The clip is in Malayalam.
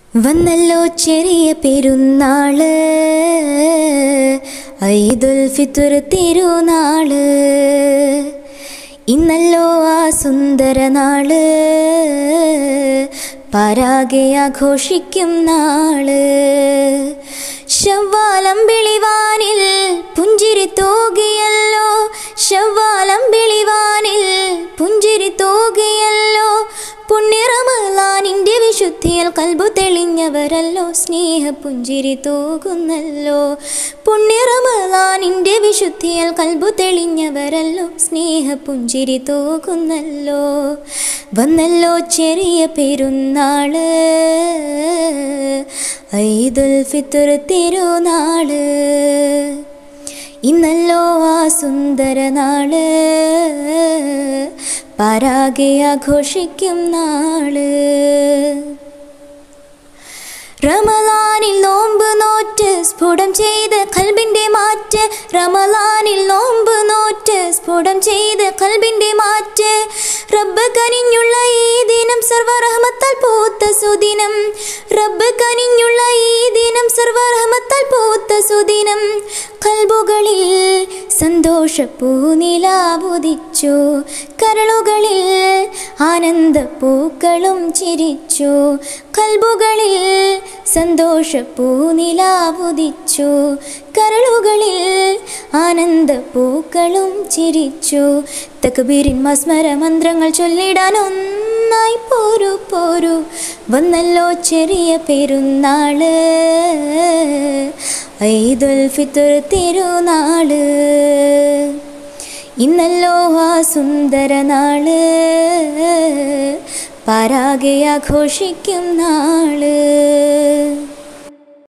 വന്നല്ലോ ചെറിയ പെരുന്നാള് ഐദുൽ ഫിത്തുർ തിരുനാള് ഇന്നല്ലോ ആ സുന്ദര നാള് പരാകെ ആഘോഷിക്കും നാള് ശവ്വാലം വിളിവാനിൽ പുഞ്ചിരി തൂകിയല്ലോ ശവ്വാലം വിളിവാനിൽ പുഞ്ചിരി തൂകിയല്ലോ പുണ്യറമലാനിൻ്റെ വിശുദ്ധിയിൽ കൽബു തെളിഞ്ഞവരല്ലോ സ്നേഹ പുഞ്ചിരി തൂകുന്നല്ലോ പുണ്യറമലാനിൻ്റെ വിശുദ്ധിയിൽ കൽബു തെളിഞ്ഞവരല്ലോ സ്നേഹ പുഞ്ചിരി തൂകുന്നല്ലോ വന്നല്ലോ ചെറിയ പെരുന്നാള് ഐദുൽ ഫിത്തുർ തിരുനാള് ഇന്നല്ലോ ആ സുന്ദര നാള് പരാകെ ആഘോഷിക്കും നാള് റമലാനിൽ നോമ്പ് നോറ്റ് സ്ഫുടം ചെയ്ത് കൽബിന്റെ മാറ്റ് റമലാനിൽ നോമ്പ് നോറ്റ് സ്ഫുടം ചെയ്ത് കൽബിന്റെ മാറ്റ് റബ്ബ് കനിഞ്ഞുള്ള ഈ ദിനം സർവറഹ്മത്താൽ പൂത്ത സുദിനം റബ്ബ് കനിഞ്ഞുള്ള ഈ ദിനം സർവറഹ്മത്താൽ പൂത്ത സുദിനം കൽബുകളിൽ സന്തോഷപ്പൂനിലാവുദിച്ചു കരളുകളിൽ ആനന്ദപ്പൂക്കളും ചിരിച്ചു കൽബുകളിൽ സന്തോഷപ്പൂനിലാവുദിച്ചു കരളുകളിൽ ആനന്ദപ്പൂക്കളും ചിരിച്ചു തക്ബീരിൻ മസ്മര മന്ത്രങ്ങൾ ചൊല്ലിടാൻ ഒന്നായി പോരു പോരു വന്നല്ലോ ചെറിയ പെരുന്നാള് ഐദുൽ ഫിത്തുർ തിരുനാള് ഇന്നല്ലോ ആ സുന്ദര നാള് പരാകെ ആഘോഷിക്കും നാള്